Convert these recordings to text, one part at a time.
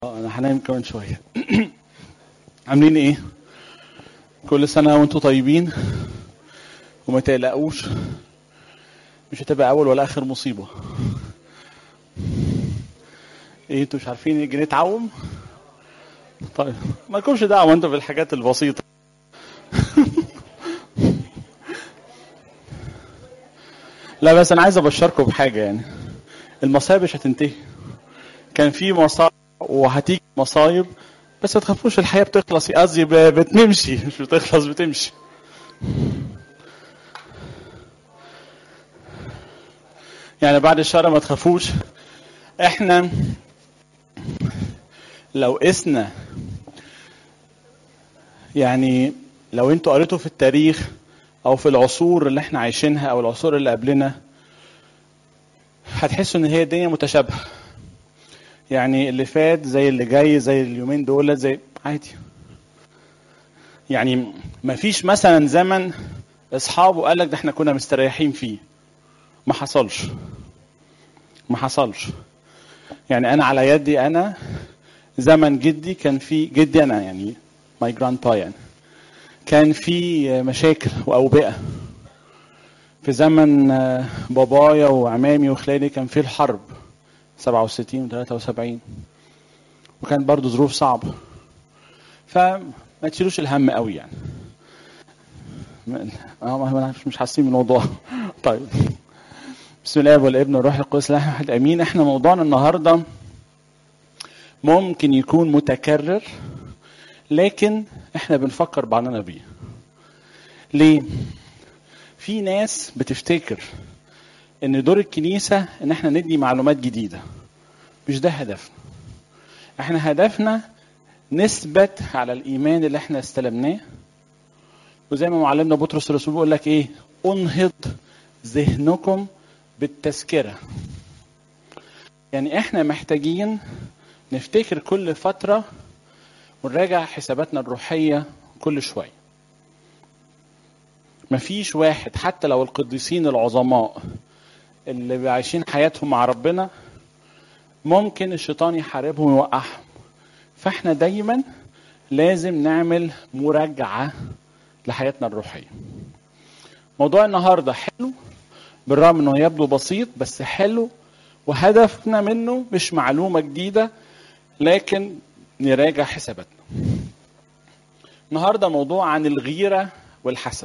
اه انا هنام كمان شويه عاملين ايه كل سنه وانتم طيبين وما تقلقوش مش هتبقى اول ولا اخر مصيبه ايه انتوا مش عارفين الجنيه اتعوم طيب ما لكمش دعوه انتوا بالحاجات البسيطه لا بس انا عايز ابشركم بحاجه يعني المصايب مش هتنتهي كان في مصايب وهتيجي مصايب بس ما تخافوش الحياه بتخلص قصدي ب- بتمشي مش بتخلص بتمشي يعني بعد الشر ما تخافوش احنا لو قسنا يعني لو انتوا قريتوا في التاريخ او في العصور اللي احنا عايشينها او العصور اللي قبلنا هتحسوا ان هي الدنيا متشابهه يعني اللي فات زي اللي جاي زي اليومين دول زي عادي يعني ما فيش مثلا زمن اصحابه قال لك ده احنا كنا مستريحين فيه ما حصلش ما حصلش يعني انا على يدي انا زمن جدي كان في جدي انا يعني ماي جراند با يعني كان في مشاكل واوبئه في زمن آه، بابايا وعمامي وخلاني كان في الحرب 67 و 73 وكان برضو ظروف صعبة فما تشيلوش الهم قوي يعني ما- اه ما- ما- مش حاسين بالموضوع طيب بسم الله والابن والروح القدس لا احد امين احنا موضوعنا النهارده ممكن يكون متكرر لكن احنا بنفكر بعضنا بيه ليه في ناس بتفتكر ان دور الكنيسه ان احنا ندي معلومات جديده مش ده هدفنا احنا هدفنا نثبت على الايمان اللي احنا استلمناه وزي ما معلمنا بطرس الرسول بيقول لك ايه انهض ذهنكم بالتذكره يعني احنا محتاجين نفتكر كل فتره ونراجع حساباتنا الروحيه كل شويه مفيش واحد حتى لو القديسين العظماء اللي عايشين حياتهم مع ربنا ممكن الشيطان يحاربهم ويوقعهم فاحنا دايما لازم نعمل مراجعة لحياتنا الروحية موضوع النهاردة حلو بالرغم انه يبدو بسيط بس حلو وهدفنا منه مش معلومة جديدة لكن نراجع حساباتنا النهاردة موضوع عن الغيرة والحسد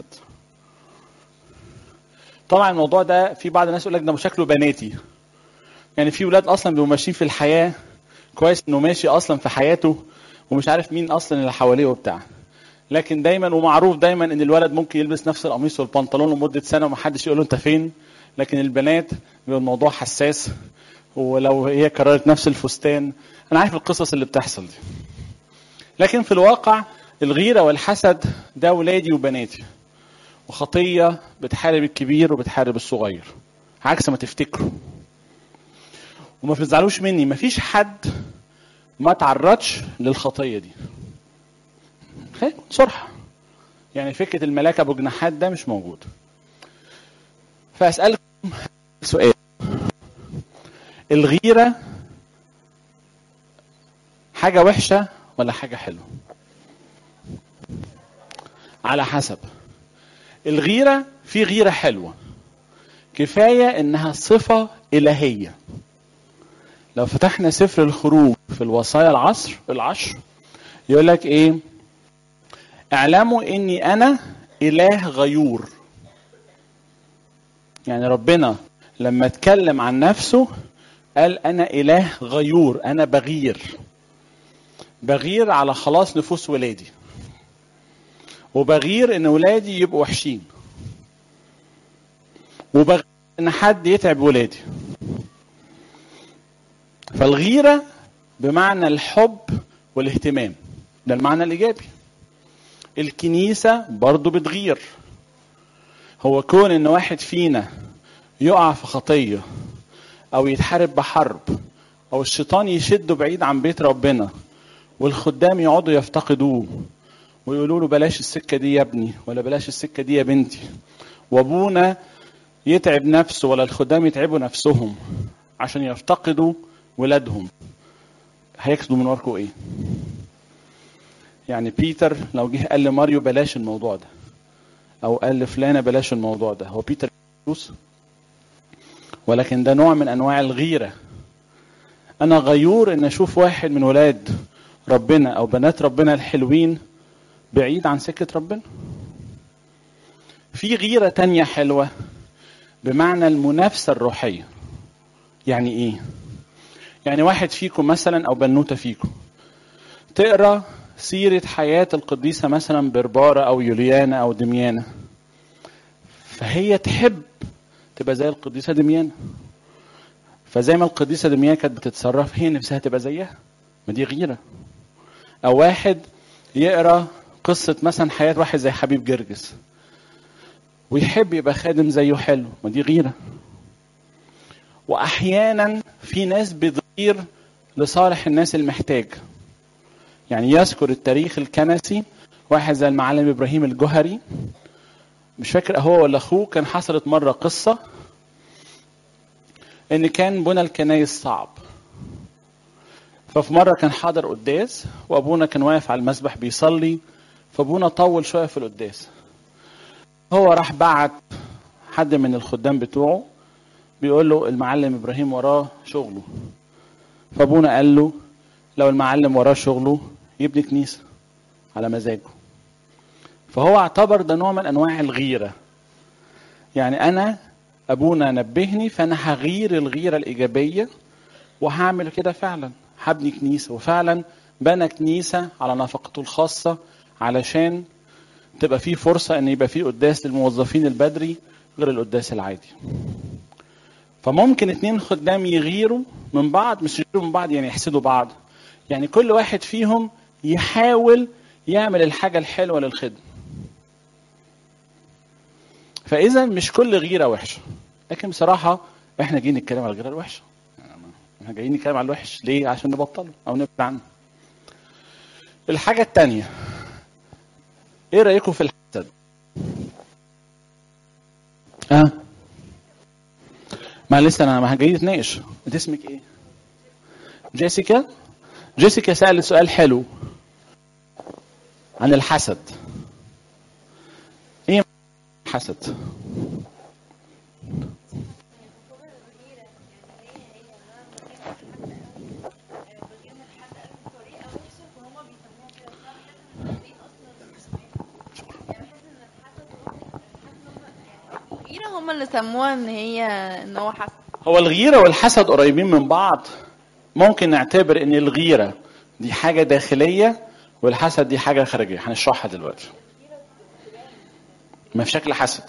طبعا الموضوع ده في بعض الناس يقول لك ده شكله بناتي يعني في ولاد اصلا بيبقوا ماشيين في الحياه كويس انه ماشي اصلا في حياته ومش عارف مين اصلا اللي حواليه وبتاع لكن دايما ومعروف دايما ان الولد ممكن يلبس نفس القميص والبنطلون لمده سنه ومحدش يقول له انت فين لكن البنات بيبقى الموضوع حساس ولو هي كررت نفس الفستان انا عارف القصص اللي بتحصل دي لكن في الواقع الغيره والحسد ده ولادي وبناتي وخطيه بتحارب الكبير وبتحارب الصغير عكس ما تفتكروا وما تزعلوش مني مفيش حد ما تعرضش للخطيه دي خلينا نكون صراحه يعني فكره الملاك ابو جناحات ده مش موجود فاسالكم سؤال الغيره حاجه وحشه ولا حاجه حلوه على حسب الغيره في غيره حلوه كفايه انها صفه الهيه لو فتحنا سفر الخروج في الوصايا العصر العشر يقول لك ايه اعلموا اني انا اله غيور يعني ربنا لما اتكلم عن نفسه قال انا اله غيور انا بغير بغير على خلاص نفوس ولادي وبغير ان ولادي يبقوا وحشين وبغير ان حد يتعب ولادي فالغيرة بمعنى الحب والاهتمام ده المعنى الإيجابي الكنيسة برضو بتغير هو كون إن واحد فينا يقع في خطية أو يتحارب بحرب أو الشيطان يشده بعيد عن بيت ربنا والخدام يقعدوا يفتقدوه ويقولوا له بلاش السكة دي يا ابني ولا بلاش السكة دي يا بنتي وابونا يتعب نفسه ولا الخدام يتعبوا نفسهم عشان يفتقدوا ولادهم هيكسبوا من وراكم ايه يعني بيتر لو جه قال لماريو بلاش الموضوع ده او قال لفلانه بلاش الموضوع ده هو بيتر فلوس ولكن ده نوع من انواع الغيره انا غيور ان اشوف واحد من ولاد ربنا او بنات ربنا الحلوين بعيد عن سكه ربنا في غيره تانية حلوه بمعنى المنافسه الروحيه يعني ايه يعني واحد فيكم مثلا او بنوته فيكم تقرا سيره حياه القديسه مثلا برباره او يوليانا او دميانه فهي تحب تبقى زي القديسه دميانه فزي ما القديسه دميانه كانت بتتصرف هي نفسها تبقى زيها ما دي غيره او واحد يقرا قصه مثلا حياه واحد زي حبيب جرجس ويحب يبقى خادم زيه حلو ما دي غيره واحيانا في ناس بتغير لصالح الناس المحتاج يعني يذكر التاريخ الكنسي واحد زي المعلم ابراهيم الجهري مش فاكر هو ولا اخوه كان حصلت مره قصه ان كان بنى الكنايس صعب ففي مره كان حاضر قداس وابونا كان واقف على المسبح بيصلي فابونا طول شويه في القداس هو راح بعت حد من الخدام بتوعه بيقول له المعلم ابراهيم وراه شغله فابونا قال له لو المعلم وراه شغله يبني كنيسه على مزاجه فهو اعتبر ده نوع من انواع الغيره يعني انا ابونا نبهني فانا هغير الغيره الايجابيه وهعمل كده فعلا هبني كنيسه وفعلا بنى كنيسه على نفقته الخاصه علشان تبقى في فرصه ان يبقى في قداس للموظفين البدري غير القداس العادي فممكن اتنين خدام يغيروا من بعض مش يغيروا من بعض يعني يحسدوا بعض يعني كل واحد فيهم يحاول يعمل الحاجة الحلوة للخدمة فإذا مش كل غيرة وحشة لكن بصراحة احنا جايين نتكلم على الغيرة الوحشة احنا جايين نتكلم على الوحش ليه عشان نبطله أو نبعد عنه الحاجة التانية ايه رأيكم في الحسد اه ما لسه انا ما جاي نتناقش انت اسمك ايه جيسيكا جيسيكا سألت سؤال حلو عن الحسد ايه الحسد الغيرة هم اللي سموها ان هي ان هو حسد هو الغيرة والحسد قريبين من بعض ممكن نعتبر ان الغيرة دي حاجة داخلية والحسد دي حاجة خارجية هنشرحها دلوقتي ما في شكل حسد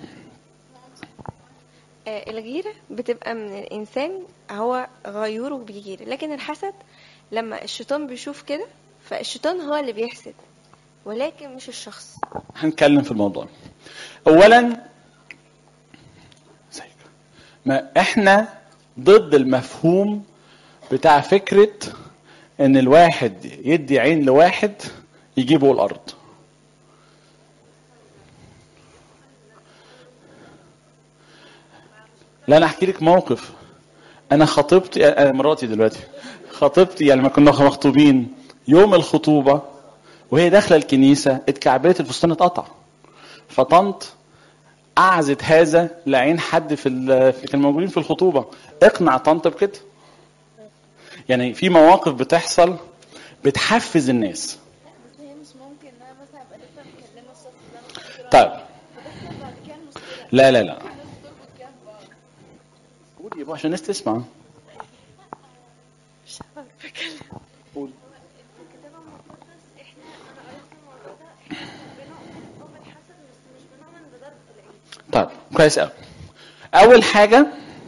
آه، الغيرة بتبقى من الإنسان هو غيور وبيغير لكن الحسد لما الشيطان بيشوف كده فالشيطان هو اللي بيحسد ولكن مش الشخص هنتكلم في الموضوع اولا ازيك؟ ما احنا ضد المفهوم بتاع فكرة ان الواحد يدي عين لواحد يجيبه الارض لا انا احكي لك موقف انا خطيبتي انا مراتي دلوقتي خطيبتي يعني لما كنا مخطوبين يوم الخطوبه وهي داخله الكنيسه اتكعبلت الفستان اتقطع فطنط اعزت هذا لعين حد في ال- في- كان موجودين في الخطوبه اقنع طنط بكده يعني في مواقف بتحصل بتحفز الناس بس هي مش ممكن ان انا مثلا ابقى لسه مكلمه الشخص ده طيب بس بعد كده المشكله لا لا لا الناس تربط كده ببعض قول يا ابو عشان الناس تسمع مش عارفة أتكلم. قول الكتاب المقدس احنا انا قريت في الموضوع ده احنا بنؤمن بالحسد بس مش بنؤمن بضرب العين طيب كويس قوي اول حاجه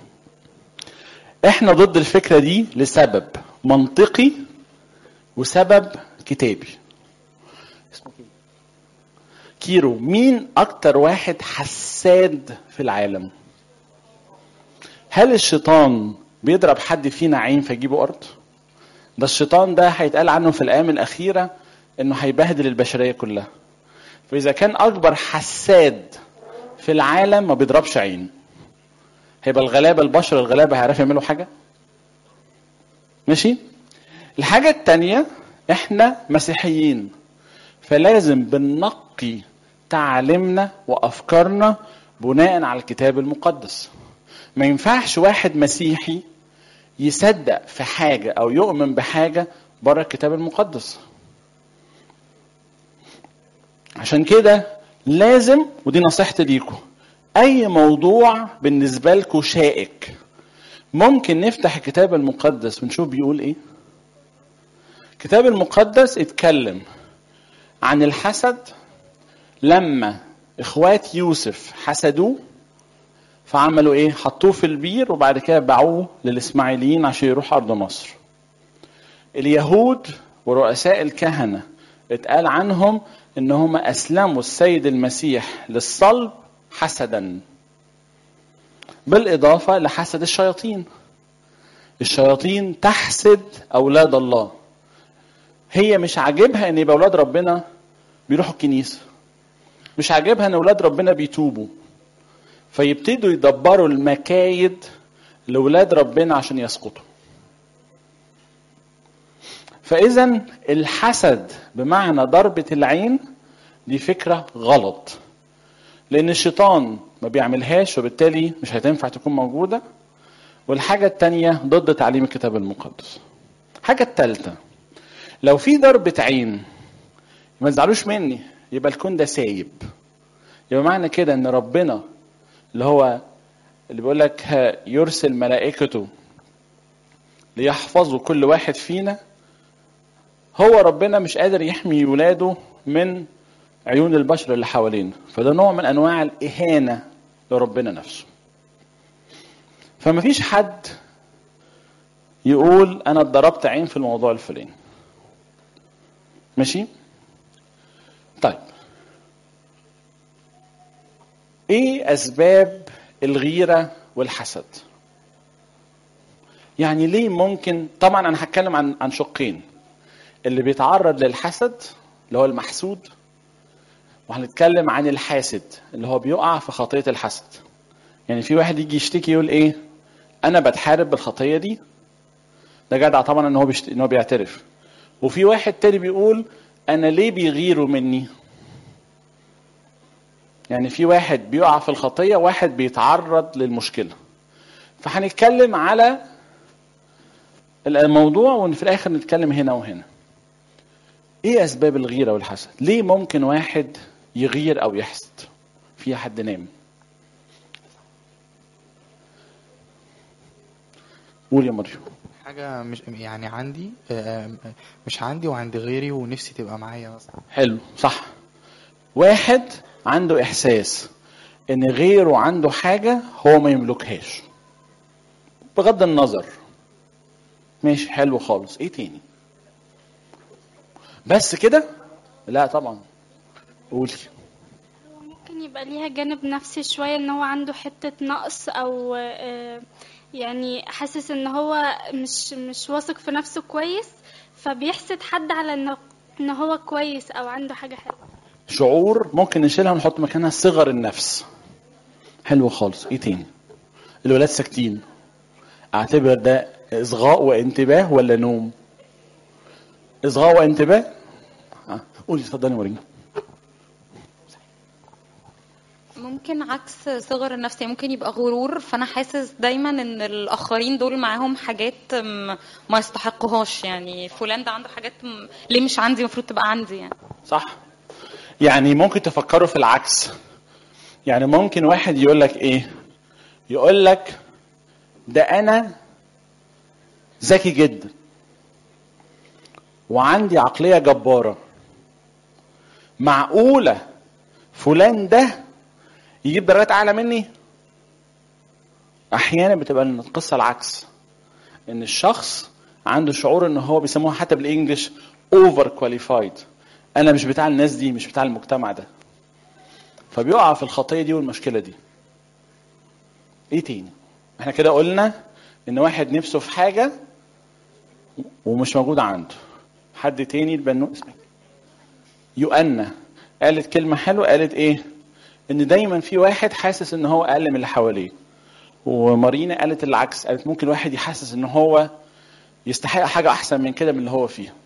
احنا ضد الفكره دي لسبب منطقي وسبب كتابي اسمه كيرو كيرو مين اكتر واحد حساد في العالم هل الشيطان بيضرب حد فينا عين فيجيبه ارض ده الشيطان ده هيتقال عنه في الايام الاخيره انه هيبهدل البشريه كلها فاذا كان اكبر حساد في العالم ما بيضربش عين هيبقى الغلابه البشر الغلابه هيعرفوا يعملوا حاجه ماشي الحاجة التانية احنا مسيحيين فلازم بننقي تعاليمنا وافكارنا بناء على الكتاب المقدس ما ينفعش واحد مسيحي يصدق في حاجة او يؤمن بحاجة بره الكتاب المقدس عشان كده لازم ودي نصيحتي ليكم اي موضوع بالنسبة لكم شائك ممكن نفتح الكتاب المقدس ونشوف بيقول ايه الكتاب المقدس اتكلم عن الحسد لما اخوات يوسف حسدوه فعملوا ايه حطوه في البير وبعد كده باعوه للاسماعيليين عشان يروح ارض مصر اليهود ورؤساء الكهنه اتقال عنهم ان هم اسلموا السيد المسيح للصلب حسدا بالاضافه لحسد الشياطين الشياطين تحسد اولاد الله هي مش عاجبها ان يبقى اولاد ربنا بيروحوا الكنيسه مش عاجبها ان اولاد ربنا بيتوبوا فيبتدوا يدبروا المكايد لاولاد ربنا عشان يسقطوا فاذا الحسد بمعنى ضربه العين دي فكره غلط لان الشيطان ما بيعملهاش وبالتالي مش هتنفع تكون موجوده والحاجه التانية ضد تعليم الكتاب المقدس الحاجه التالتة لو في ضربه عين ما تزعلوش مني يبقى الكون ده سايب يبقى معنى كده ان ربنا اللي هو اللي بيقول لك يرسل ملائكته ليحفظوا كل واحد فينا هو ربنا مش قادر يحمي ولاده من عيون البشر اللي حوالينا فده نوع من انواع الاهانه لربنا نفسه فما فيش حد يقول انا اتضربت عين في الموضوع الفلاني ماشي طيب ايه اسباب الغيره والحسد يعني ليه ممكن طبعا انا هتكلم عن عن شقين اللي بيتعرض للحسد اللي هو المحسود وهنتكلم عن الحاسد اللي هو بيقع في خطيه الحسد يعني في واحد يجي يشتكي يقول ايه انا بتحارب بالخطيه دي ده جدع طبعا ان هو بيشت... ان هو بيعترف وفي واحد تاني بيقول انا ليه بيغيروا مني يعني في واحد بيقع في الخطيه واحد بيتعرض للمشكله فهنتكلم على الموضوع وفي الاخر نتكلم هنا وهنا ايه اسباب الغيره والحسد ليه ممكن واحد يغير او يحسد في حد نام قول يا مريم حاجة مش يعني عندي آه، آه، مش عندي وعند غيري ونفسي تبقى معايا مثلا حلو صح واحد عنده احساس ان غيره عنده حاجه هو ما يملكهاش بغض النظر ماشي حلو خالص ايه تاني بس كده لا طبعا قولي ممكن يبقى ليها جانب نفسي شوية ان هو عنده حتة نقص او آه، يعني حاسس ان هو مش مش واثق في نفسه كويس فبيحسد حد على انه ان هو كويس او عنده حاجة حلوة شعور ممكن نشيلها ونحط مكانها صغر النفس حلو خالص ايه تاني الولاد ساكتين اعتبر ده اصغاء وانتباه ولا نوم اصغاء وانتباه آه. قولي اتفضلي وريني ممكن عكس صغر النفس يعني ممكن يبقى غرور فانا حاسس دايما ان الاخرين دول معاهم حاجات م- ما يستحقوهاش يعني فلان ده عنده حاجات م- ليه مش عندي المفروض تبقى عندي يعني صح يعني ممكن تفكروا في العكس يعني ممكن واحد يقول لك ايه يقول لك ده انا ذكي جدا وعندي عقليه جباره معقوله فلان ده يجيب درجات اعلى مني احيانا بتبقى القصه العكس ان الشخص عنده شعور ان هو بيسموها حتى بالانجلش اوفر كواليفايد انا مش بتاع الناس دي مش بتاع المجتمع ده فبيقع في الخطيه دي والمشكله دي ايه تاني احنا كده قلنا ان واحد نفسه في حاجه ومش موجود عنده حد تاني البنو اسمك يؤنى قالت كلمه حلوه قالت ايه ان دايما في واحد حاسس ان هو اقل من اللي حواليه ومارينا قالت العكس قالت ممكن واحد يحسس ان هو يستحق حاجه احسن من كده من اللي هو فيها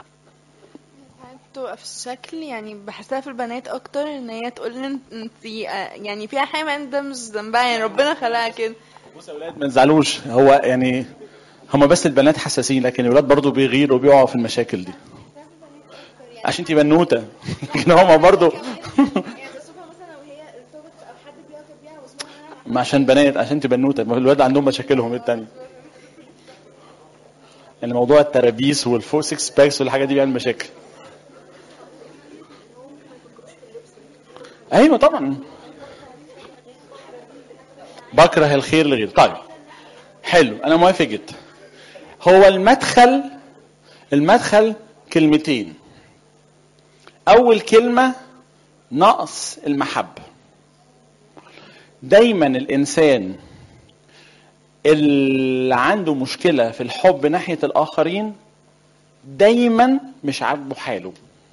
بتبقى في الشكل يعني بحسها في البنات اكتر ان هي تقول لي انت انت- يعني في احيانا ده مش ذنبها يعني ربنا خلقها كده بص يا اولاد ما تزعلوش هو يعني هما بس البنات حساسين لكن الولاد برضو بيغيروا وبيقعوا في المشاكل دي عشان انتي بنوته لكن هما برضو ما عشان بنات عشان انتي بنوته ما الولاد عندهم مشاكلهم التانية يعني موضوع الترابيس والفور سكس باكس والحاجات دي بيعمل مشاكل ايوه طبعا بكره الخير لغير طيب حلو انا موافق جدا هو المدخل المدخل كلمتين اول كلمه نقص المحبه دايما الانسان اللي عنده مشكله في الحب ناحيه الاخرين دايما مش عاجبه حاله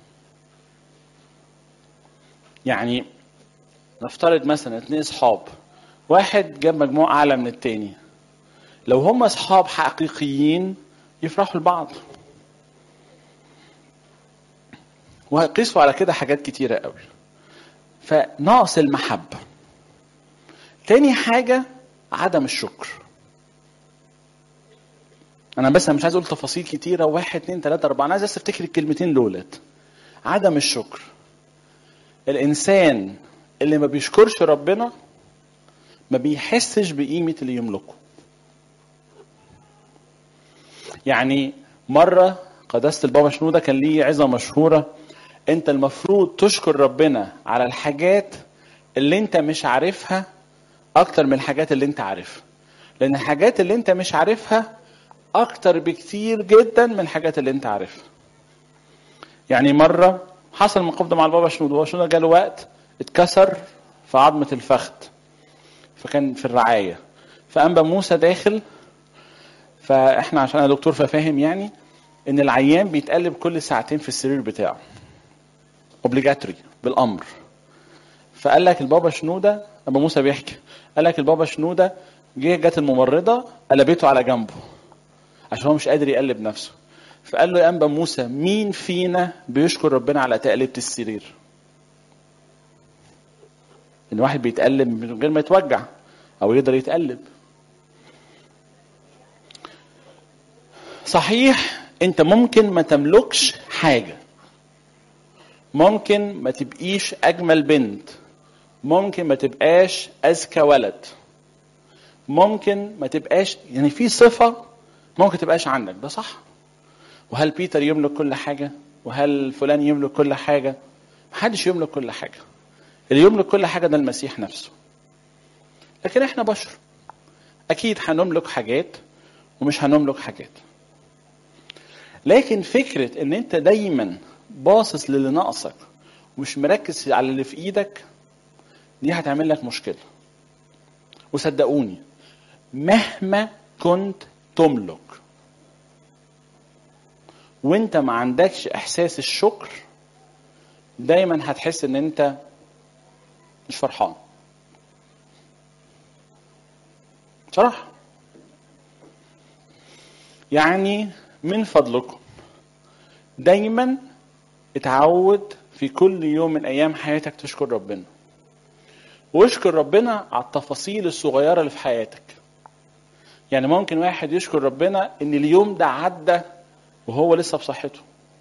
يعني نفترض مثلا اتنين اصحاب واحد جاب مجموع اعلى من التاني لو هم اصحاب حقيقيين يفرحوا لبعض وهيقيسوا على كده حاجات كتيرة قوي فنقص المحبة تاني حاجة عدم الشكر انا بس أنا مش عايز اقول تفاصيل كتيرة واحد اتنين تلاتة اربعة انا عايز بس افتكر الكلمتين دولت عدم الشكر الانسان اللي ما بيشكرش ربنا ما بيحسش بقيمة اللي يملكه يعني مرة قداسة البابا شنودة كان ليه عظة مشهورة انت المفروض تشكر ربنا على الحاجات اللي انت مش عارفها اكتر من الحاجات اللي انت عارفها لان الحاجات اللي انت مش عارفها اكتر بكتير جدا من الحاجات اللي انت عارفها يعني مرة حصل موقف ده مع البابا شنودة البابا شنودة جاله وقت اتكسر في عظمة الفخذ فكان في الرعاية فأنبا موسى داخل فاحنا عشان انا دكتور ففاهم يعني ان العيان بيتقلب كل ساعتين في السرير بتاعه اوبليجاتوري بالامر فقال لك البابا شنوده ابو موسى بيحكي قال لك البابا شنوده جه جت الممرضه قلبته على جنبه عشان هو مش قادر يقلب نفسه فقال له يا انبا موسى مين فينا بيشكر ربنا على تقلبه السرير ان واحد بيتقلب من غير ما يتوجع او يقدر يتقلب صحيح انت ممكن ما تملكش حاجه ممكن ما تبقيش اجمل بنت ممكن ما تبقاش اذكى ولد ممكن ما تبقاش يعني في صفه ممكن تبقاش عندك ده صح وهل بيتر يملك كل حاجه وهل فلان يملك كل حاجه محدش يملك كل حاجه اللي يملك كل حاجه ده المسيح نفسه لكن احنا بشر اكيد هنملك حاجات ومش هنملك حاجات لكن فكرة ان انت دايما باصص للي ناقصك ومش مركز على اللي في ايدك دي هتعمل لك مشكلة وصدقوني مهما كنت تملك وانت ما عندكش احساس الشكر دايما هتحس ان انت مش فرحان صراحة يعني من فضلكم دايما اتعود في كل يوم من ايام حياتك تشكر ربنا واشكر ربنا على التفاصيل الصغيره اللي في حياتك يعني ممكن واحد يشكر ربنا ان اليوم ده عدى وهو لسه بصحته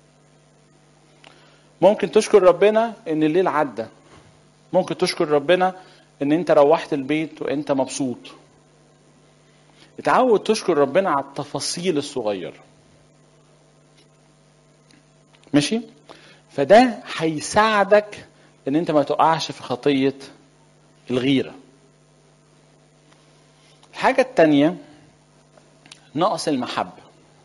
ممكن تشكر ربنا ان الليل عدى ممكن تشكر ربنا ان انت روحت البيت وانت مبسوط اتعود تشكر ربنا على التفاصيل الصغيره ماشي فده هيساعدك ان انت ما تقعش في خطيه الغيره الحاجه التانيه نقص المحبه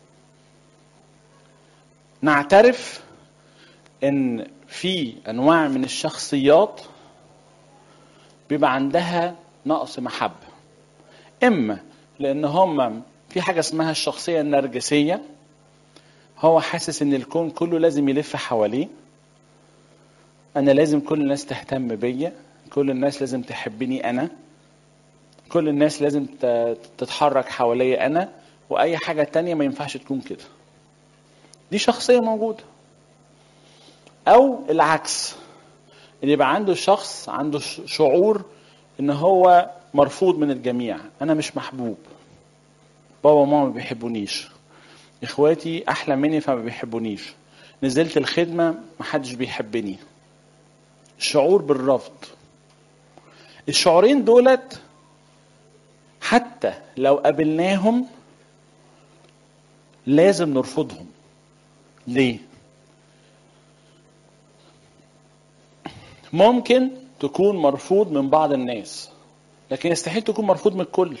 نعترف ان في انواع من الشخصيات بيبقى عندها نقص محبه اما لان هم في حاجه اسمها الشخصيه النرجسيه هو حاسس ان الكون كله لازم يلف حواليه انا لازم كل الناس تهتم بيا كل الناس لازم تحبني انا كل الناس لازم تتحرك حواليا انا واي حاجه تانية ما ينفعش تكون كده دي شخصيه موجوده او العكس ان يبقى عنده الشخص عنده ش- شعور ان هو مرفوض من الجميع انا مش محبوب بابا وماما ما بيحبونيش اخواتي احلى مني فما بيحبونيش نزلت الخدمه محدش بيحبني الشعور بالرفض الشعورين دولت حتى لو قابلناهم لازم نرفضهم ليه ممكن تكون مرفوض من بعض الناس لكن يستحيل تكون مرفوض من الكل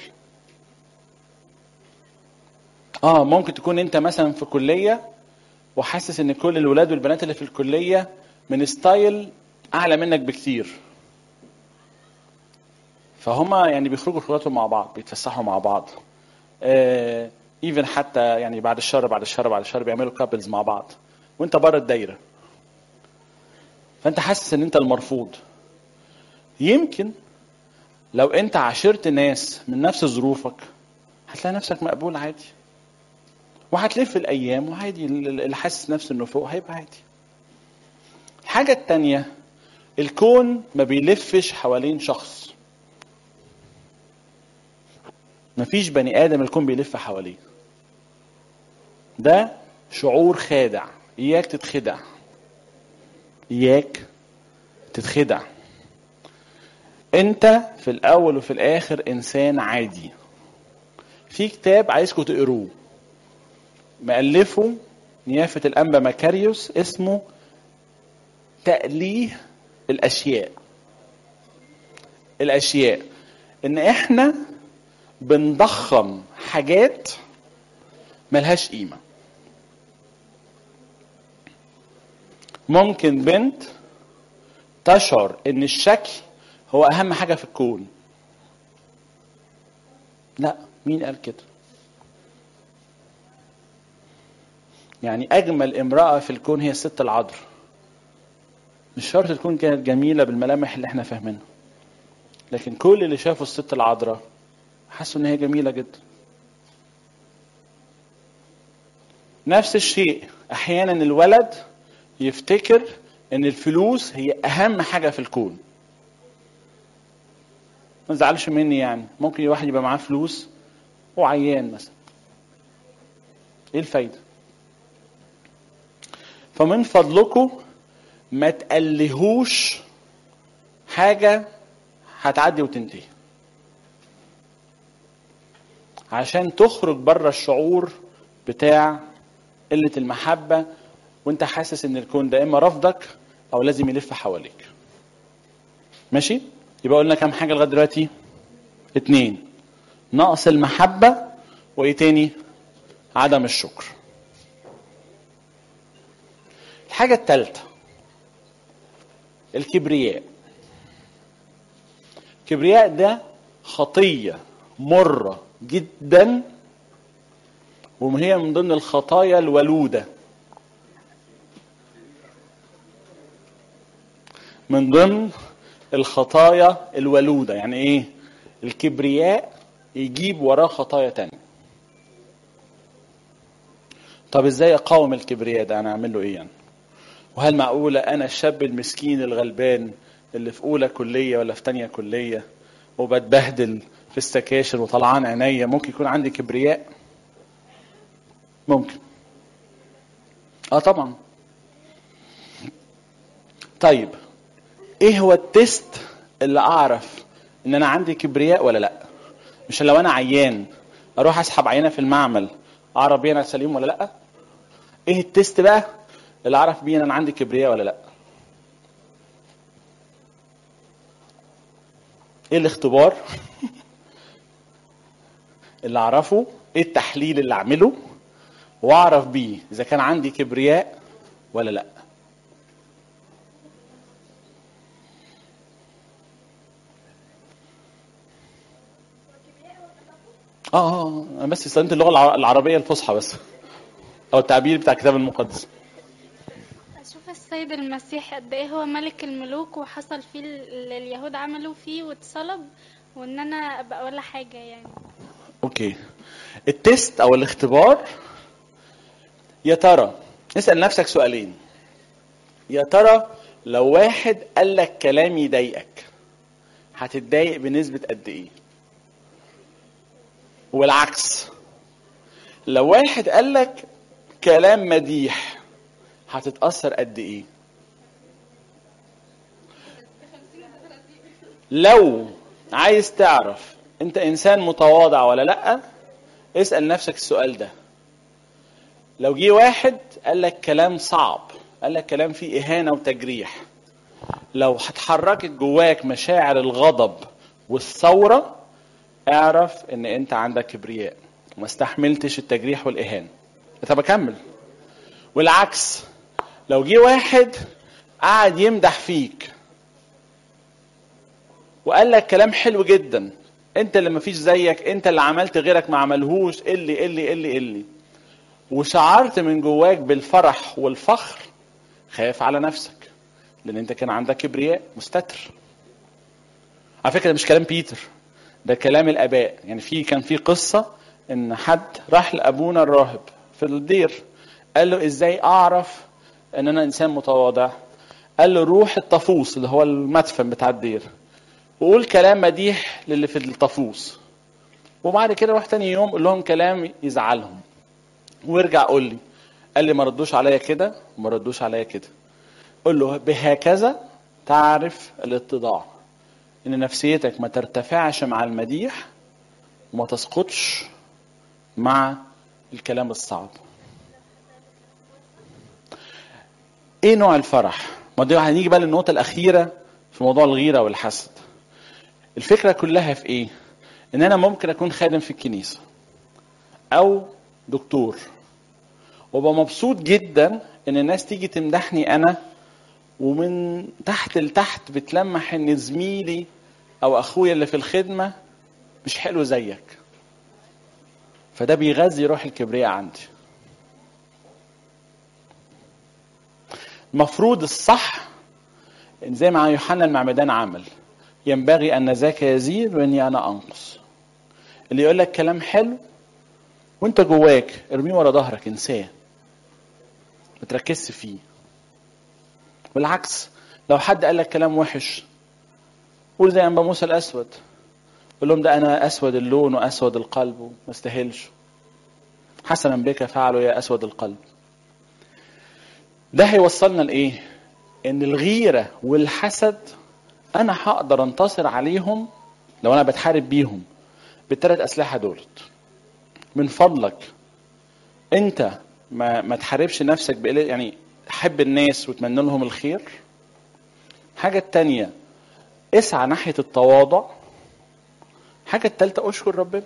اه ممكن تكون انت مثلا في كليه وحاسس ان كل الولاد والبنات اللي في الكليه من ستايل اعلى منك بكتير فهم يعني بيخرجوا خروجاتهم مع بعض بيتفسحوا مع بعض ايفن حتى يعني بعد الشهر بعد الشهر بعد الشهر بيعملوا كابلز مع بعض وانت بره الدايره فانت حاسس ان انت المرفوض يمكن لو انت عاشرت ناس من نفس ظروفك هتلاقي نفسك مقبول عادي وهتلف الايام وعادي اللي حاسس نفسه انه فوق هيبقى عادي الحاجه التانية الكون ما بيلفش حوالين شخص مفيش بني ادم الكون بيلف حواليه ده شعور خادع اياك تتخدع اياك تتخدع انت في الاول وفي الاخر انسان عادي في كتاب عايزكم تقروه مألفه نيافة الأنبا مكاريوس اسمه تأليه الأشياء الأشياء إن إحنا بنضخم حاجات ملهاش قيمة ممكن بنت تشعر إن الشكل هو أهم حاجة في الكون لا مين قال كده يعني أجمل امرأة في الكون هي الست العذراء مش شرط تكون كانت جميلة بالملامح اللي احنا فاهمينها لكن كل اللي شافوا الست العذراء حسوا ان هي جميلة جدا نفس الشيء احيانا الولد يفتكر ان الفلوس هي اهم حاجة في الكون ما تزعلش مني يعني ممكن واحد يبقى معاه فلوس وعيان مثلا ايه الفايده فمن فضلكم ما تقلهوش حاجة هتعدي وتنتهي عشان تخرج بره الشعور بتاع قلة المحبة وانت حاسس ان الكون ده اما رفضك او لازم يلف حواليك ماشي يبقى قلنا كام حاجة لغاية دلوقتي اتنين نقص المحبة وايه تاني عدم الشكر الحاجة الثالثة الكبرياء الكبرياء ده خطية مرة جدا وهي من ضمن الخطايا الولودة من ضمن الخطايا الولودة يعني ايه الكبرياء يجيب وراه خطايا تانية طب ازاي اقاوم الكبرياء ده انا اعمل له ايه يعني وهل معقولة أنا الشاب المسكين الغلبان اللي في أولى كلية ولا في تانية كلية وبتبهدل في السكاشر وطلعان عينيا ممكن يكون عندي كبرياء؟ ممكن. اه طبعا. طيب ايه هو التست اللي اعرف ان انا عندي كبرياء ولا لا؟ مش لو انا عيان اروح اسحب عينه في المعمل اعرف بيها انا سليم ولا لا؟ ايه التست بقى اللي اعرف بيه ان انا عندي كبرياء ولا لا ايه الاختبار اللي اعرفه ايه التحليل اللي اعمله واعرف بيه اذا كان عندي كبرياء ولا لا اه اه انا بس استخدمت اللغه الع- العربيه الفصحى بس او التعبير بتاع الكتاب المقدس اشوف السيد المسيح قد ايه هو ملك الملوك وحصل فيه اللي اليهود عملوا فيه واتصلب وان انا ابقى ولا حاجه يعني اوكي التست او الاختبار يا ترى اسال نفسك سؤالين يا ترى لو واحد قال لك كلام يضايقك هتتضايق بنسبة قد ايه والعكس لو واحد قال لك كلام مديح هتتأثر قد ايه لو عايز تعرف انت انسان متواضع ولا لا اسأل نفسك السؤال ده لو جه واحد قال لك كلام صعب قال لك كلام فيه إهانة وتجريح لو هتحركت جواك مشاعر الغضب والثورة اعرف ان انت عندك كبرياء وما استحملتش التجريح والإهانة طب اكمل والعكس لو جه واحد قعد يمدح فيك وقال لك كلام حلو جدا انت اللي مفيش زيك انت اللي عملت غيرك ما عملهوش اللي اللي اللي اللي وشعرت من جواك بالفرح والفخر خاف على نفسك لان انت كان عندك كبرياء مستتر على فكره ده مش كلام بيتر ده كلام الاباء يعني في كان في قصه ان حد راح لابونا الراهب في الدير قال له ازاي اعرف ان انا انسان متواضع قال له روح الطفوس اللي هو المدفن بتاع الدير وقول كلام مديح للي في الطفوس وبعد كده روح تاني يوم قول لهم كلام يزعلهم وارجع قول لي قال لي ما ردوش عليا كده وما ردوش عليا كده قول له بهكذا تعرف الاتضاع ان نفسيتك ما ترتفعش مع المديح وما تسقطش مع الكلام الصعب ايه نوع الفرح ما دي هنيجي بقى للنقطه الاخيره في موضوع الغيره والحسد الفكره كلها في ايه ان انا ممكن اكون خادم في الكنيسه او دكتور وابقى مبسوط جدا ان الناس تيجي تمدحني انا ومن تحت لتحت بتلمح ان زميلي او اخويا اللي في الخدمه مش حلو زيك فده بيغذي روح الكبرياء عندي المفروض الصح إن زي ما يوحنا المعمدان عمل ينبغي ان ذاك يزيد واني انا انقص اللي يقول لك كلام حلو وانت جواك ارميه ورا ظهرك انساه ما تركزش فيه بالعكس لو حد قال لك كلام وحش قول زي انبا موسى الاسود قول لهم ده انا اسود اللون واسود القلب وما استاهلش حسنا بك فعلوا يا اسود القلب ده هيوصلنا لايه ان الغيره والحسد انا هقدر انتصر عليهم لو انا بتحارب بيهم بالثلاث اسلحه دولت من فضلك انت ما ما تحاربش نفسك بقل يعني حب الناس وتمنى لهم الخير حاجة التانية اسعى ناحية التواضع حاجة التالتة اشكر ربنا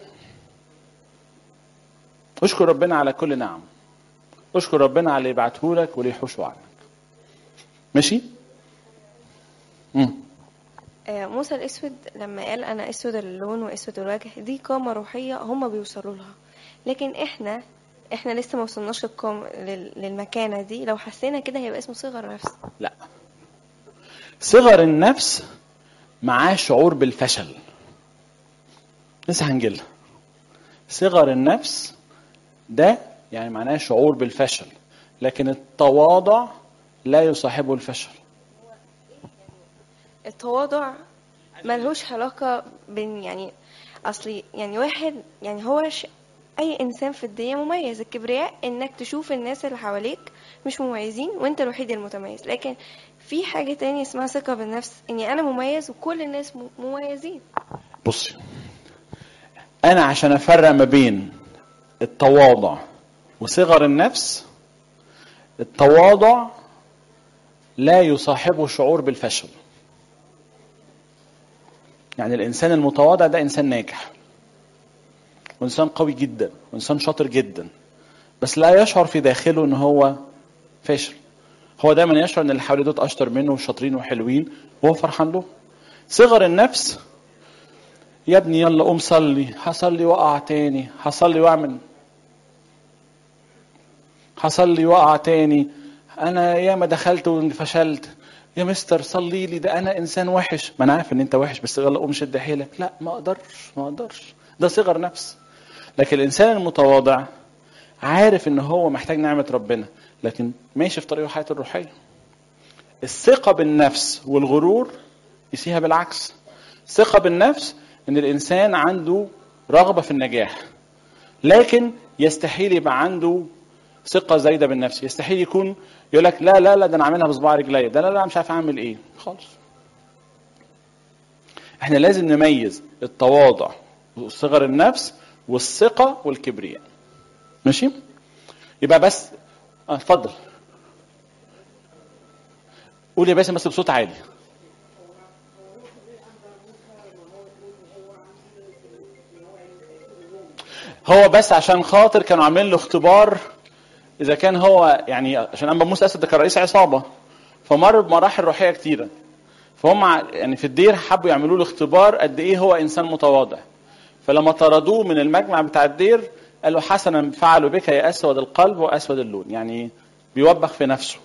اشكر ربنا على كل نعم اشكر ربنا على اللي يبعته لك واللي يحوشه عنك ماشي؟ مم. آه، موسى الاسود لما قال انا اسود اللون واسود الوجه دي قامه روحيه هم بيوصلوا لها لكن احنا احنا لسه ما وصلناش للقام لل- للمكانه دي لو حسينا كده هيبقى اسمه صغر نفس لا صغر النفس معاه شعور بالفشل لسه هنجيلها صغر النفس ده يعني معناه شعور بالفشل لكن التواضع لا يصاحبه الفشل التواضع ملهوش علاقه بين يعني اصلي يعني واحد يعني هو ش... اي انسان في الدنيا مميز الكبرياء انك تشوف الناس اللي حواليك مش مميزين وانت الوحيد المتميز لكن في حاجه تانية اسمها ثقه بالنفس اني انا مميز وكل الناس م- مميزين بصي انا عشان افرق ما بين التواضع وصغر النفس التواضع لا يصاحبه شعور بالفشل يعني الانسان المتواضع ده انسان ناجح وانسان قوي جدا وانسان شاطر جدا بس لا يشعر في داخله ان هو فاشل هو دايما يشعر ان اللي حواليه دول اشطر منه وشاطرين وحلوين وهو فرحان له صغر النفس يا ابني يلا قوم صلي هصلي واقع تاني هصلي واعمل هصلي واقع تاني انا ياما دخلت وفشلت يا مستر صلي لي ده انا انسان وحش ما انا عارف ان انت وحش بس يلا قوم شد حيلك لا ما اقدرش ما اقدرش ده صغر نفس لكن الانسان المتواضع عارف ان هو محتاج نعمه ربنا لكن ماشي في طريقه حياته الروحيه الثقه بالنفس والغرور يسيها بالعكس ثقه بالنفس ان الانسان عنده رغبه في النجاح لكن يستحيل يبقى عنده ثقه زايده بالنفس يستحيل يكون يقول لك لا لا لا ده انا عاملها بصباع رجليا ده لا لا مش عارف اعمل ايه خالص احنا لازم نميز التواضع وصغر النفس والثقه والكبرياء ماشي يبقى بس اه اتفضل قول يا باسم بس بصوت عالي هو بس عشان خاطر كانوا عاملين له اختبار اذا كان هو يعني عشان انبا موسى اسد ده كان رئيس عصابه فمر بمراحل روحيه كتيره فهم ع- يعني في الدير حبوا يعملوا له اختبار قد ايه هو انسان متواضع فلما طردوه من المجمع بتاع الدير قالوا حسنا فعلوا بك يا اسود القلب واسود اللون يعني بيوبخ في نفسه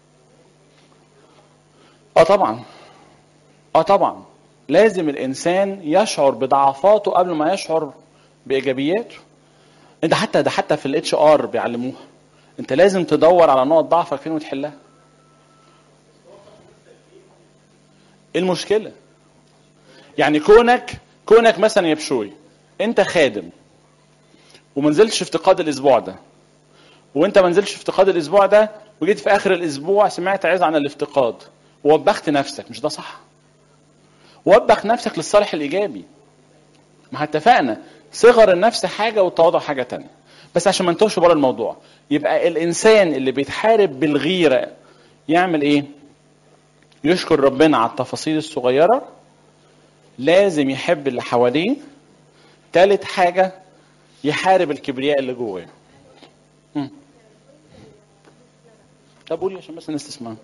اه طبعا اه طبعا لازم الانسان يشعر بضعفاته قبل ما يشعر بايجابياته انت حتى ده حتى في الاتش ار بيعلموها انت لازم تدور على نقط ضعفك فين وتحلها ايه المشكله يعني كونك كونك مثلا يا بشوي انت خادم وما نزلتش افتقاد الاسبوع ده وانت ما نزلتش افتقاد الاسبوع ده وجيت في اخر الاسبوع سمعت عظه عن الافتقاد ووبخت نفسك مش ده صح وبخ نفسك للصالح الايجابي ما اتفقنا صغر النفس حاجه والتواضع حاجه تانية بس عشان ما نتوهش بره الموضوع يبقى الانسان اللي بيتحارب بالغيره يعمل ايه يشكر ربنا على التفاصيل الصغيره لازم يحب اللي حواليه تالت حاجه يحارب الكبرياء اللي جواه مم. طب قولي عشان بس الناس تسمع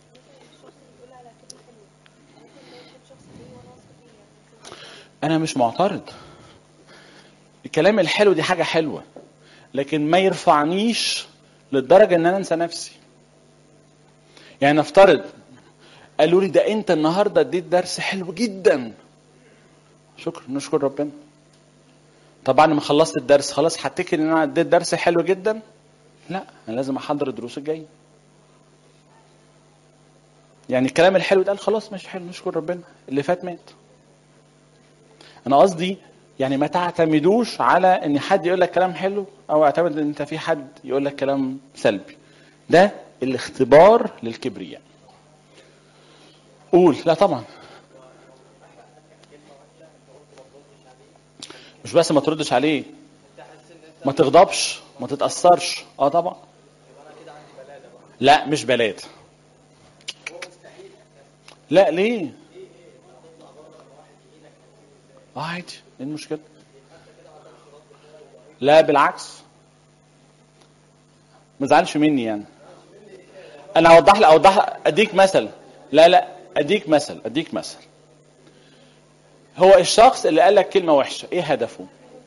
انا مش معترض الكلام الحلو دي حاجه حلوه لكن ما يرفعنيش للدرجه ان انا انسى نفسي يعني نفترض قالوا لي ده انت النهارده اديت درس حلو جدا شكرا نشكر ربنا طب بعد ما خلصت الدرس خلاص هتفتكر ان انا اديت درس حلو جدا لا انا لازم احضر الدروس الجايه يعني الكلام الحلو ده قال خلاص ماشي حلو نشكر ربنا اللي فات مات انا قصدي يعني ما تعتمدوش على ان حد يقول لك كلام حلو او اعتمد ان انت في حد يقول لك كلام سلبي ده الاختبار للكبرياء قول لا طبعا مش بس ما تردش عليه ما تغضبش ما تتأثرش اه طبعا لا مش بلاد لا ليه اه عادي ايه المشكله لا بالعكس ما تزعلش مني يعني انا اوضح لك اوضح لك اديك مثل لا لا اديك مثل اديك مثل هو الشخص اللي قال لك كلمه وحشه ايه هدفه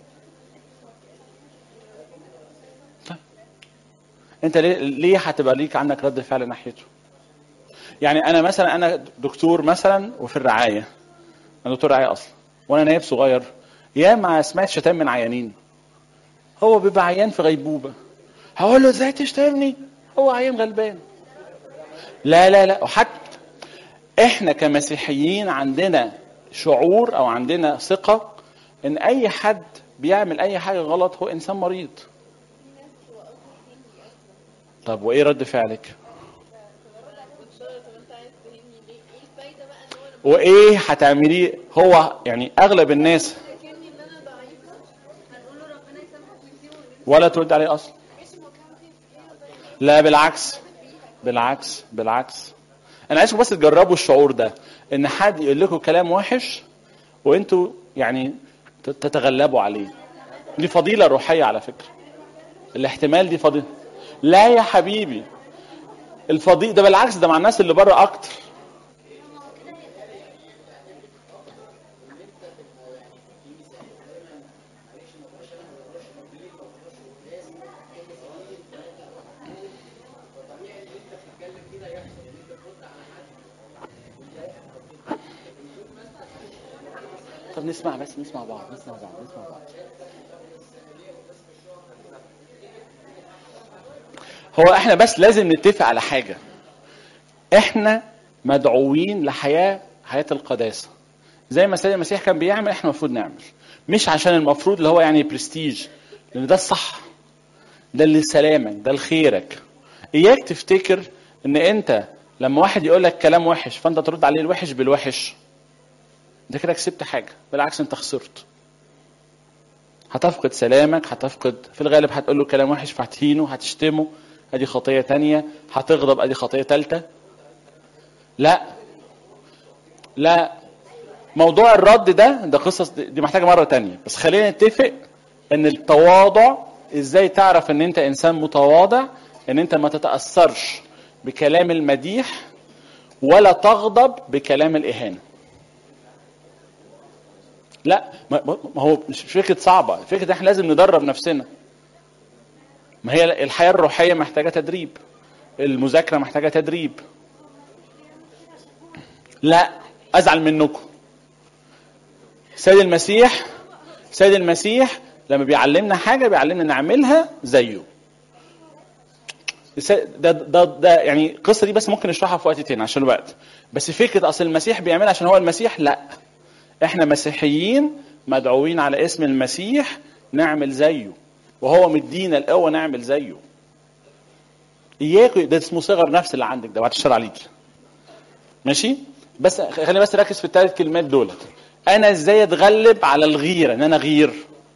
طيب. انت ليه ليه هتبقى ليك عندك رد فعل ناحيته يعني انا مثلا انا دكتور مثلا وفي الرعايه انا دكتور رعايه اصلا وانا نايب صغير يا ما سمعت شتام من عيانين هو بيبقى عيان في غيبوبه هقول له ازاي تشتمني هو عيان غلبان لا لا لا وحتى احنا كمسيحيين عندنا شعور او عندنا ثقه ان اي حد بيعمل اي حاجه غلط هو انسان مريض طب وايه رد فعلك وايه هتعمليه هو يعني اغلب الناس ولا ترد عليه اصلا لا بالعكس بالعكس بالعكس انا عايزكم بس تجربوا الشعور ده ان حد يقول لكم كلام وحش وانتوا يعني تتغلبوا عليه دي فضيله روحيه على فكره الاحتمال دي فضيله لا يا حبيبي الفضيله ده بالعكس ده مع الناس اللي بره اكتر طب نسمع بس نسمع بعض نسمع بعض نسمع بعض هو احنا بس لازم نتفق على حاجه احنا مدعوين لحياه حياه القداسه زي ما السيد المسيح كان بيعمل احنا المفروض نعمل مش عشان المفروض اللي هو يعني برستيج لان ده الصح ده اللي سلامك ده لخيرك اياك تفتكر ان انت لما واحد يقول لك كلام وحش فانت ترد عليه الوحش بالوحش ده كده كسبت حاجه بالعكس انت خسرت هتفقد سلامك هتفقد في الغالب هتقول له كلام وحش فهتهينه هتشتمه ادي خطيه تانية هتغضب ادي خطيه تالتة لا لا موضوع الرد ده ده قصص دي محتاجه مره تانية بس خلينا نتفق ان التواضع ازاي تعرف ان انت انسان متواضع ان انت ما تتاثرش بكلام المديح ولا تغضب بكلام الاهانه لا ما ما هو مش فكره صعبه فكره إن احنا لازم ندرب نفسنا ما هي الحياه الروحيه محتاجه تدريب المذاكره محتاجه تدريب لا ازعل منكم سيد المسيح سيد المسيح لما بيعلمنا حاجه بيعلمنا نعملها زيه الس- ده ده ده يعني القصه دي بس ممكن نشرحها في وقت تاني عشان الوقت بس فكره اصل المسيح بيعملها عشان هو المسيح لا احنا مسيحيين مدعوين على اسم المسيح نعمل زيه وهو مدينا القوه نعمل زيه اياكوا ده اسمه صغر نفس اللي عندك ده بعد الشر عليك ماشي بس خلينا بس نركز في الثلاث كلمات دولت انا ازاي اتغلب على الغيره ان انا غير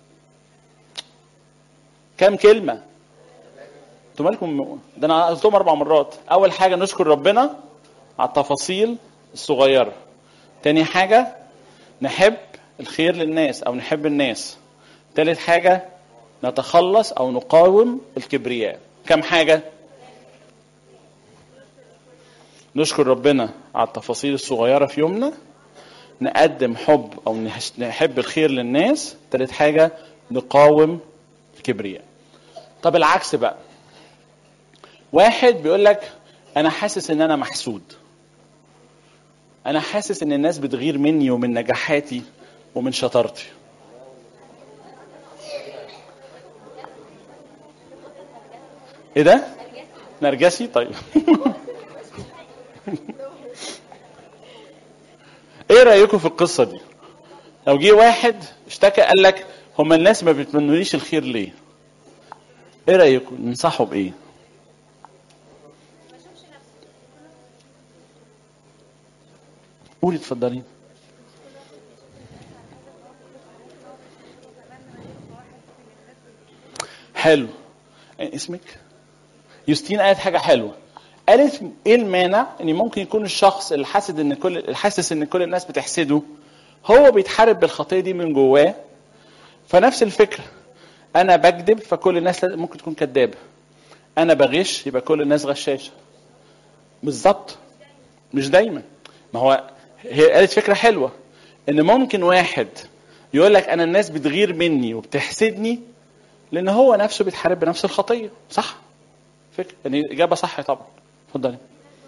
كام كلمه انتوا مالكم ده انا قلتهم اربع مرات اول حاجه نشكر ربنا على التفاصيل الصغيره تاني حاجه نحب الخير للناس او نحب الناس تالت حاجه نتخلص او نقاوم الكبرياء كم حاجه نشكر ربنا على التفاصيل الصغيره في يومنا نقدم حب او نهش- نحب الخير للناس تالت حاجه نقاوم الكبرياء طب العكس بقى واحد بيقول لك انا حاسس ان انا محسود انا حاسس ان الناس بتغير مني ومن نجاحاتي ومن شطارتي ايه ده نرجسي طيب ايه رايكم في القصه دي لو جه واحد اشتكى قال لك هما الناس ما بيتمنوليش الخير ليه ايه رايكم ننصحه بايه قولي اتفضلي حلو إيه اسمك يوستين قالت حاجه حلوه قالت ايه المانع ان ممكن يكون الشخص اللي حاسد ان كل اللي حاسس ان كل الناس بتحسده هو بيتحارب بالخطيه دي من جواه فنفس الفكره انا بكذب فكل الناس لازم- ممكن تكون كذابه انا بغش يبقى كل الناس غشاشه بالظبط مش دايما ما هو هي قالت فكره حلوه ان ممكن واحد يقول لك انا الناس بتغير مني وبتحسدني لان هو نفسه بيتحارب بنفس الخطيه صح فكره يعني اجابه صح طبعا اتفضلي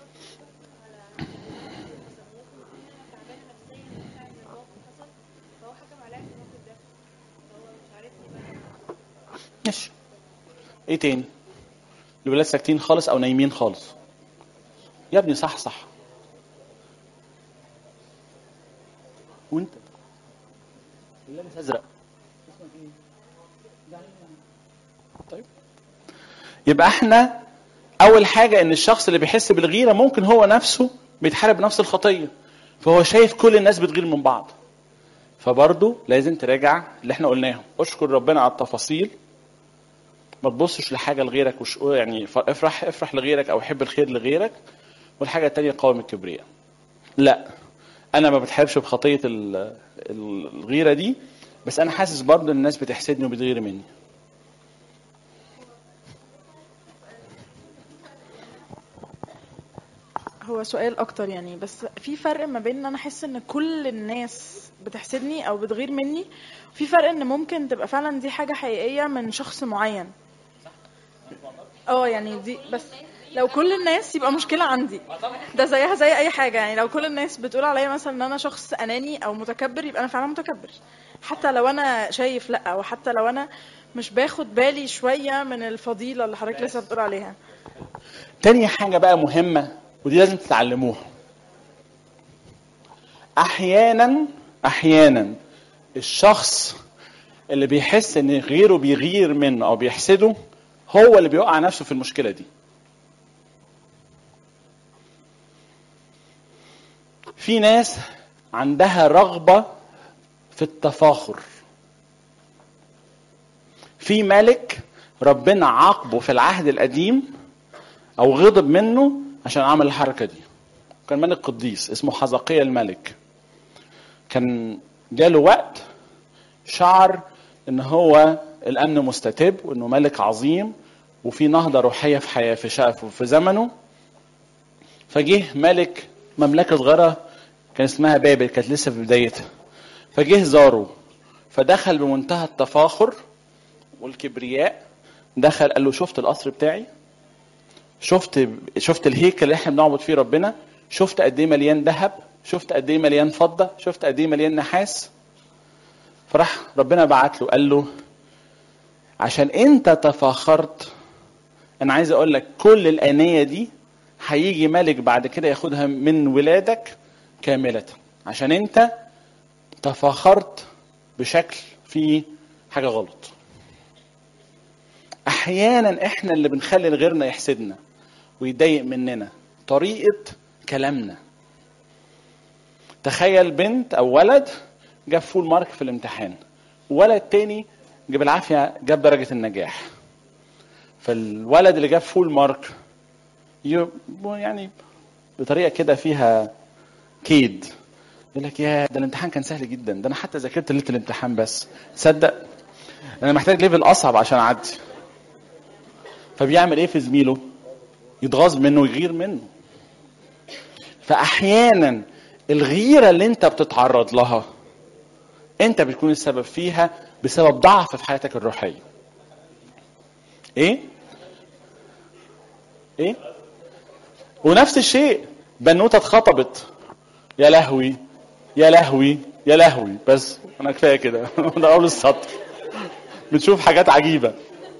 ماشي ايه تاني الولاد ساكتين خالص او نايمين خالص يا ابني صح صح وانت اللبس ازرق طيب يبقى احنا اول حاجه ان الشخص اللي بيحس بالغيره ممكن هو نفسه بيتحارب بنفس الخطيه فهو شايف كل الناس بتغير من بعض فبرضه لازم تراجع اللي احنا قلناه اشكر ربنا على التفاصيل ما تبصش لحاجه لغيرك وش يعني ف- افرح افرح لغيرك او حب الخير لغيرك والحاجه التانيه قاوم الكبرياء لا انا ما بتحاربش بخطيه ال- الغيره دي بس انا حاسس برضه ان الناس بتحسدني وبتغير مني هو سؤال اكتر يعني بس في فرق ما بين ان انا احس ان كل الناس بتحسدني او بتغير مني في فرق ان ممكن تبقى فعلا دي حاجة حقيقية من شخص معين اه يعني دي بس لو كل الناس يبقى مشكلة عندي ده زيها زي أي حاجة يعني لو كل الناس بتقول عليا مثلا إن أنا شخص أناني أو متكبر يبقى أنا فعلا متكبر حتى لو أنا شايف لأ وحتى لو أنا مش باخد بالي شوية من الفضيلة اللي حضرتك لسه بتقول عليها تاني حاجة بقى مهمة ودي لازم تتعلموها أحيانا أحيانا الشخص اللي بيحس إن غيره بيغير منه أو بيحسده هو اللي بيوقع نفسه في المشكلة دي في ناس عندها رغبة في التفاخر في ملك ربنا عاقبه في العهد القديم او غضب منه عشان عمل الحركه دي كان ملك قديس اسمه حزقية الملك كان جاله وقت شعر ان هو الامن مستتب وانه ملك عظيم وفي نهضه روحيه في حياه في شقفه في زمنه فجه ملك مملكه صغيره كان اسمها بابل كانت لسه في بدايتها فجه زاره فدخل بمنتهى التفاخر والكبرياء دخل قال له شفت القصر بتاعي شفت شفت الهيكل اللي احنا بنعبد فيه ربنا شفت قد ايه مليان ذهب شفت قد ايه مليان فضه شفت قد ايه مليان نحاس فراح ربنا بعت له قال له عشان انت تفاخرت انا عايز اقول لك كل الانيه دي هيجي ملك بعد كده ياخدها من ولادك كامله عشان انت تفاخرت بشكل فيه حاجه غلط احيانا احنا اللي بنخلي غيرنا يحسدنا ويضايق مننا طريقه كلامنا تخيل بنت او ولد جاب فول مارك في الامتحان ولد تاني جاب العافيه جاب درجه النجاح فالولد اللي جاب فول مارك ي- يعني بطريقه كده فيها كيد يقول لك يا ده الامتحان كان سهل جدا ده انا حتى ذاكرت ليله الامتحان بس تصدق انا محتاج ليفل اصعب عشان اعدي فبيعمل ايه في زميله يتغاظ منه ويغير منه فاحيانا الغيره اللي انت بتتعرض لها انت بتكون السبب فيها بسبب ضعف في حياتك الروحيه ايه ايه ونفس الشيء بنوته اتخطبت يا لهوي يا لهوي يا لهوي بس انا كفايه كده ده اول السطر بتشوف حاجات عجيبه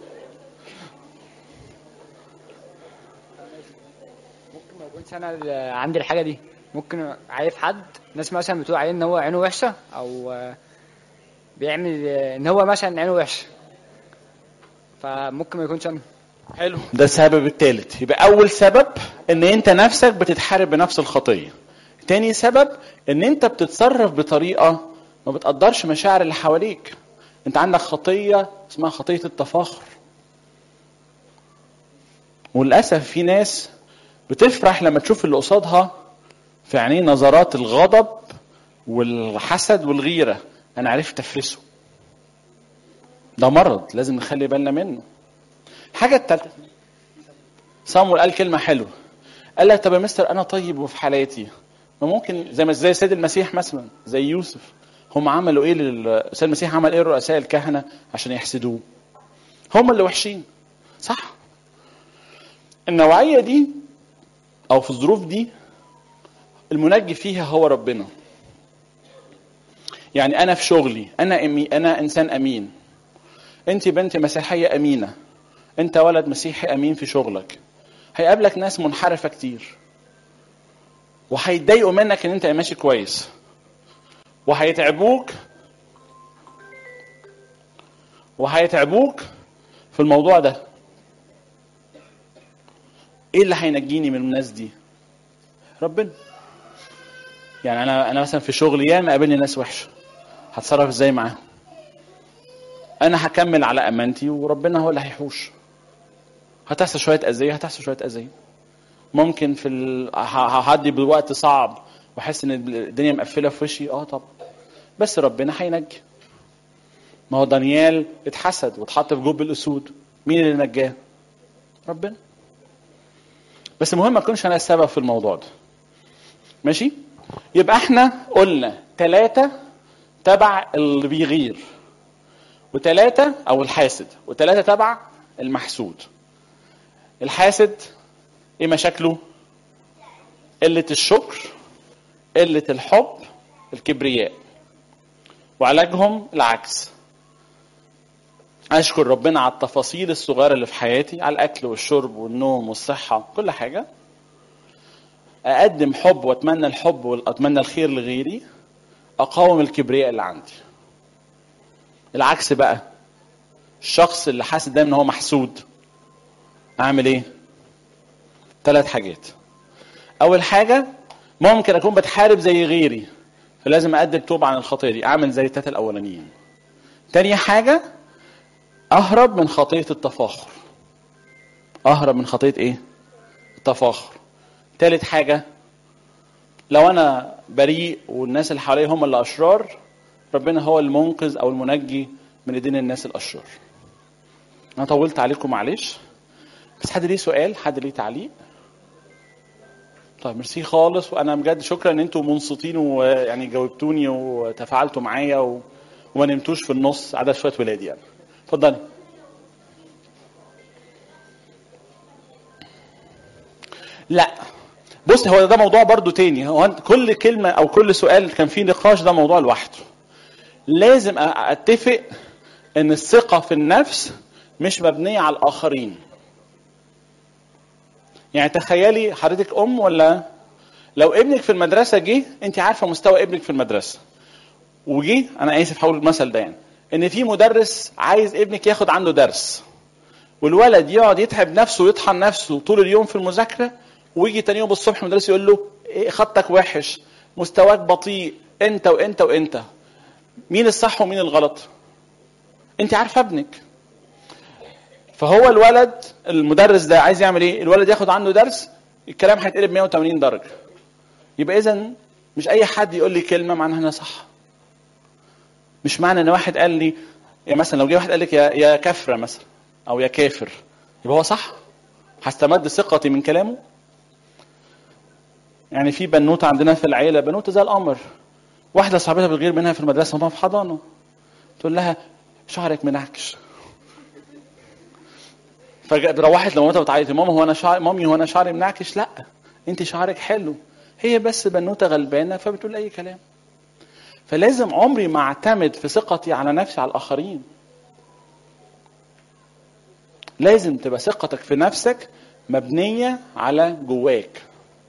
ممكن ما يكونش انا اللي عندي الحاجه دي ممكن عارف حد ناس مثلا بتقول عليه ان هو عينه وحشه او آه، بيعمل آه، ان هو مثلا عينه وحشه فممكن ما يكونش انا حلو ده السبب الثالث يبقى اول سبب ان انت نفسك بتتحارب بنفس الخطيه تاني سبب ان انت بتتصرف بطريقه ما بتقدرش مشاعر اللي حواليك انت عندك خطيه اسمها خطيه التفاخر وللاسف في ناس بتفرح لما تشوف اللي قصادها في عينيه نظرات الغضب والحسد والغيره انا عرفت افرسه ده مرض لازم نخلي بالنا منه حاجة التالتة صامويل قال كلمة حلوة قال لك طب يا مستر أنا طيب وفي حالاتي ما ممكن زي ما زي السيد المسيح مثلا زي يوسف هم عملوا ايه لل- السيد المسيح عمل ايه لرؤساء الكهنة عشان يحسدوه هم اللي وحشين صح النوعية دي أو في الظروف دي المنجي فيها هو ربنا يعني أنا في شغلي أنا أمي أنا إنسان أمين أنت بنت مسيحية أمينة انت ولد مسيحي امين في شغلك هيقابلك ناس منحرفه كتير وهيتضايقوا منك ان انت ماشي كويس وهيتعبوك وهيتعبوك في الموضوع ده ايه اللي هينجيني من الناس دي ربنا يعني انا انا مثلا في شغلي ياما قابلني ناس وحشه هتصرف ازاي معاهم انا هكمل على امانتي وربنا هو اللي هيحوش هتحصل شويه اذيه هتحصل شويه اذيه ممكن في ال... ه- هعدي بوقت صعب واحس ان الدنيا مقفله في وشي اه طب بس ربنا هينجي ما هو دانيال اتحسد واتحط في جب الاسود مين اللي نجاه ربنا بس المهم ما اكونش انا السبب في الموضوع ده ماشي يبقى احنا قلنا ثلاثة تبع اللي بيغير وثلاثة أو الحاسد وثلاثة تبع المحسود الحاسد ايه مشاكله قله الشكر قله الحب الكبرياء وعلاجهم العكس اشكر ربنا على التفاصيل الصغيره اللي في حياتي على الاكل والشرب والنوم والصحه كل حاجه اقدم حب واتمنى الحب واتمنى الخير لغيري اقاوم الكبرياء اللي عندي العكس بقى الشخص اللي حاسس دايما ان هو محسود اعمل ايه ثلاث حاجات اول حاجه ممكن اكون بتحارب زي غيري فلازم اقدم توبه عن الخطيه دي اعمل زي التلاته الاولانيين تاني حاجه اهرب من خطيه التفاخر اهرب من خطيه ايه التفاخر تالت حاجه لو انا بريء والناس اللي حواليا هم اللي اشرار ربنا هو المنقذ او المنجي من ايدين الناس الاشرار انا طولت عليكم معلش بس حد ليه سؤال حد ليه تعليق طيب ميرسي خالص وانا بجد شكرا ان انتم منصتين ويعني جاوبتوني وتفاعلتوا معايا و... وما نمتوش في النص عدا شويه ولاد يعني اتفضلي لا بص هو ده موضوع برضو تاني هو أنت كل كلمة أو كل سؤال كان فيه نقاش ده موضوع لوحده لازم أتفق إن الثقة في النفس مش مبنية على الآخرين يعني تخيلي حضرتك أم ولا لو ابنك في المدرسة جه أنت عارفة مستوى ابنك في المدرسة وجه أنا آسف هقول المثل ده يعني إن في مدرس عايز ابنك ياخد عنده درس والولد يقعد يتعب نفسه ويطحن نفسه طول اليوم في المذاكرة ويجي تاني يوم الصبح المدرس يقول له إيه خطك وحش مستواك بطيء انت وانت وانت مين الصح ومين الغلط انت عارفه ابنك فهو الولد المدرس ده عايز يعمل ايه الولد ياخد عنده درس الكلام هيتقلب 180 درجه يبقى اذا مش اي حد يقول لي كلمه معناها انها صح مش معنى ان واحد قال لي يعني مثلا لو جه واحد قال لك يا يا كفره مثلا او يا كافر يبقى هو صح هستمد ثقتي من كلامه يعني في بنوته عندنا في العيله بنوته زي القمر واحده صاحبتها بتغير منها في المدرسه وما في حضانه تقول لها شعرك منعكش فروحت لمامتها بتعيط ماما هو انا شعر مامي هو انا شعري منعكش لا انت شعرك حلو هي بس بنوته غلبانه فبتقول اي كلام فلازم عمري ما اعتمد في ثقتي على نفسي على الاخرين لازم تبقى ثقتك في نفسك مبنيه على جواك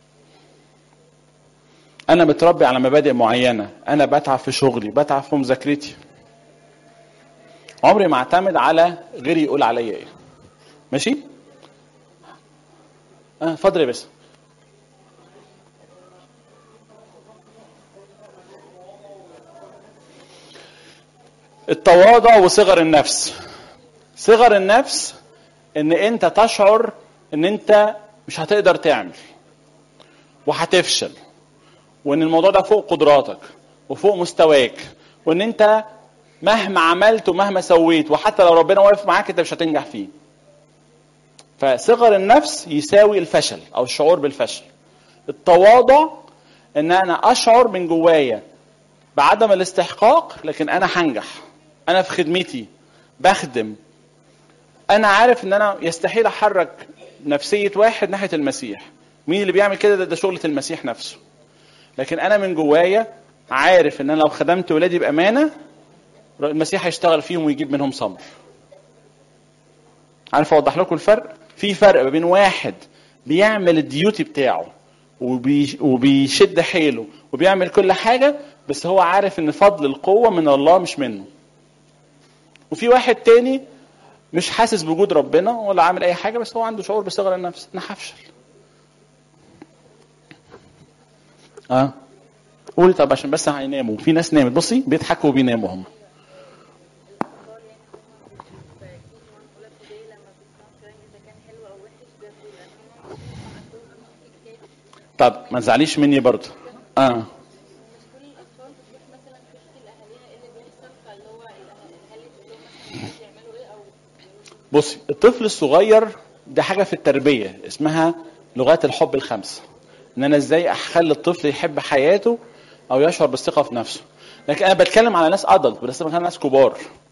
انا متربي على مبادئ معينه انا بتعب في شغلي بتعب في مذاكرتي عمري ما اعتمد على غيري يقول عليا ايه ماشي اه اتفضل يا بس التواضع وصغر النفس صغر النفس ان انت تشعر ان انت مش هتقدر تعمل وهتفشل وان الموضوع ده فوق قدراتك وفوق مستواك وان انت مهما عملت ومهما سويت وحتى لو ربنا واقف معاك انت مش هتنجح فيه فصغر النفس يساوي الفشل او الشعور بالفشل التواضع ان انا اشعر من جوايا بعدم الاستحقاق لكن انا هنجح انا في خدمتي بخدم انا عارف ان انا يستحيل احرك نفسيه واحد ناحيه المسيح مين اللي بيعمل كده ده, ده شغله المسيح نفسه لكن انا من جوايا عارف ان انا لو خدمت ولادي بامانه المسيح هيشتغل فيهم ويجيب منهم صبر عارف اوضح لكم الفرق في فرق ما بين واحد بيعمل الديوتي بتاعه وبي وبيشد حيله وبيعمل كل حاجه بس هو عارف ان فضل القوه من الله مش منه وفي واحد تاني مش حاسس بوجود ربنا ولا عامل اي حاجه بس هو عنده شعور بصغر النفس انا هفشل اه قولي طب عشان بس هيناموا في ناس نامت بصي بيضحكوا وبيناموا هم طب ما تزعليش مني برضه اه بصي الطفل الصغير ده حاجه في التربيه اسمها لغات الحب الخمسه ان انا ازاي اخلي الطفل يحب حياته او يشعر بالثقه في نفسه لكن انا بتكلم على ناس ادلت بس بتكلم على ناس كبار